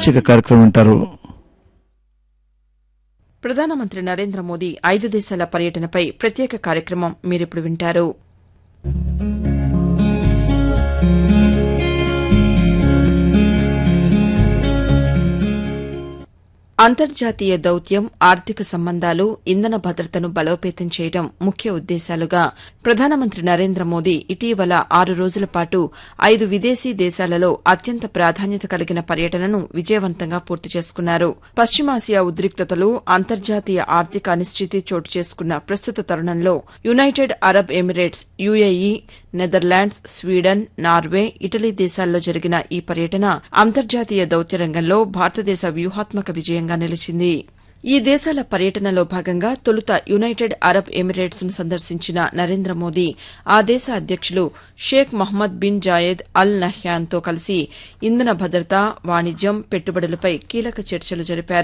ప్రత్యేక కార్యక్రమం వింటారు ప్రధానమంత్రి నరేంద్ర మోదీ ఐదు దేశాల పర్యటనపై ప్రత్యేక కార్యక్రమం మీరిప్పుడు వింటారు అంతర్జాతీయ దౌత్యం ఆర్థిక సంబంధాలు ఇంధన భద్రతను బలోపేతం చేయడం ముఖ్య ఉద్దేశాలుగా ప్రధానమంత్రి నరేంద్ర మోదీ ఇటీవల ఆరు రోజుల పాటు ఐదు విదేశీ దేశాలలో అత్యంత ప్రాధాన్యత కలిగిన పర్యటనను విజయవంతంగా పూర్తి చేసుకున్నారు పశ్చిమాసియా ఉద్రిక్తతలు అంతర్జాతీయ ఆర్థిక అనిశ్చితి చోటు చేసుకున్న ప్రస్తుత తరుణంలో United Arab Emirates UAE Netherlands Sweden Norway Italy దేశాల్లో జరిగిన ఈ పర్యటన అంతర్జాతీయ దౌత్య రంగంలో భారతదేశ వ్యూహాత్మక విజయంగా నిలిచింది ఈ దేశాల పర్యటనలో భాగంగా తొలుత యునైటెడ్ అరబ్ ఎమిరేట్స్ ను సందర్శించిన నరేంద్ర మోదీ ఆ దేశ అధ్యక్షులు Sheikh Mohammed bin Zayed Al నహ్యాన్తో కలిసి ఇంధన భద్రత వాణిజ్యం పెట్టుబడులపై కీలక చర్చలు జరిపారు